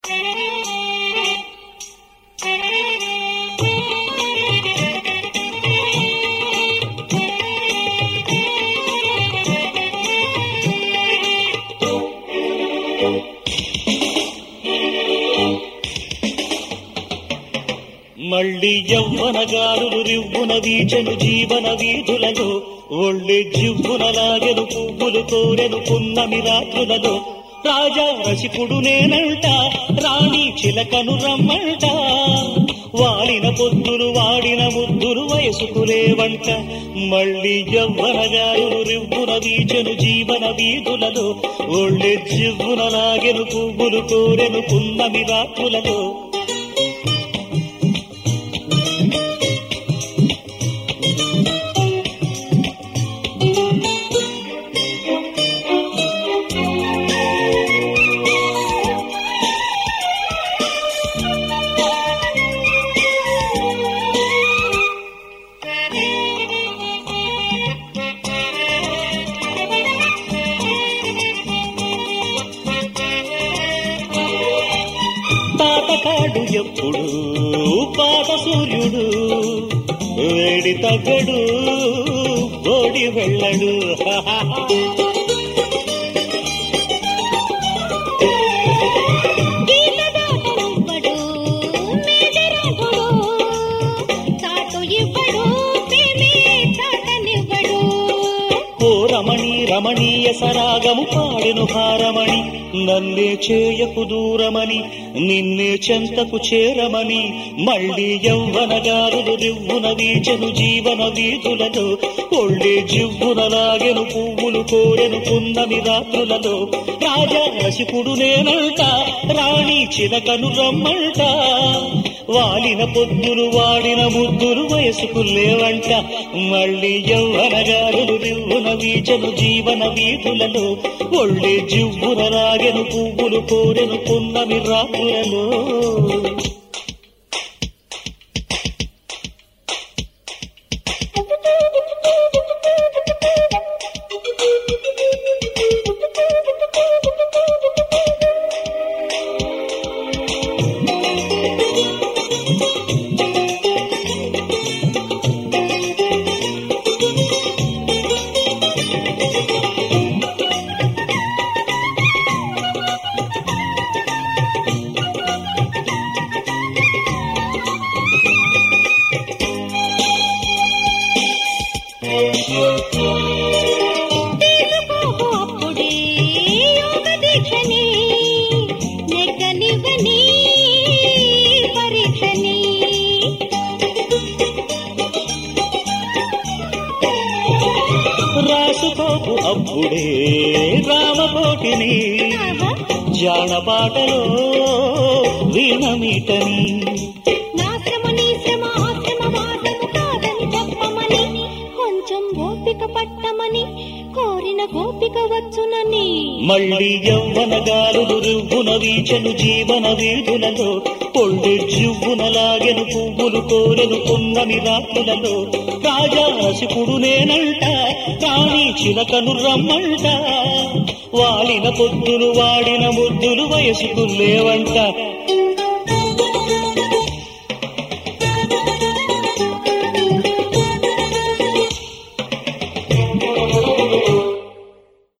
మళ్ళీ యవ్వనగారులు రివ్వున వీచను జీవన వీధులలో ఒళ్ళి జివ్వున లాగెను పువ్వులు కోరెను పున్నమి రాత్రులలో రాజా రసికుడు నేనంట రాణి చిలకను రమ్మంట వాడిన పొద్దులు వాడిన ముద్దులు వయసుకులేవంట మళ్ళీ యవ్వనగారులు రివ్వున వీచను జీవన వీధులలో ఒళ్ళి జివ్వున లాగెను పువ్వులు కోరెను పున్నమి రాత్రులలో తాతకాడు ఎప్పుడు పాత సూర్యుడు వేడి తగ్గడు ఓడి వెళ్ళడు గీతదాటనివ్వడు, మేజరాటడు, చాటు ఇవ్వడు, ప్రేమే చాటనివ్వడు. ఓ రమణి రమణీయ సరాగము పాడెను హారమణి నన్నే చేయకు దూరమని నిన్నే చెంతకు చేరమని మళ్ళీ యవ్వనగారులు రివ్వున వీచను జీవన వీధులలో ఒళ్ళే జివ్వున లాగెను పువ్వులు కోరెను పున్నమి రాత్రులలో రాజా రసికుడు నేనంట రాణి చిలకను రమ్మంట వాలిన పొద్దులు వాడిన ముద్దులు వయసుకు లేవంట మళ్ళీ యవ్వనగారులు రివ్వున వీచను జీవన వీధులలో ఒళ్ళే జివ్వున లాగెను పువ్వులు కోరెను పున్నమి రాత్రులలో తీసుకోకు అప్పుడే యోగ దీక్షని, నెగ్గనివ్వని పరీక్షని. రాసుకోకు అప్పుడే రామకోటిని ఆహా, జానపాటలో వీణమీటని నా శ్రమ నీ శ్రమ ఆ శ్రమ వాదము కాదని చెప్పమని కొంచెం ఓపిక పట్టమని కోరిన గోపిక వచ్చునని మళ్ళీ యవ్వన గాలులు రివ్వున వీచను జీవన వీధులలో పొళ్ళు జివ్వున లాగెను పువ్వులు కోరెను పున్నమి రాత్రులలో రాజా రసికుడు నేనంట రాణి చిలకను రమ్మంట వాలిన పొద్దులు వాడిన ముద్దులు వయసుకు లేవంట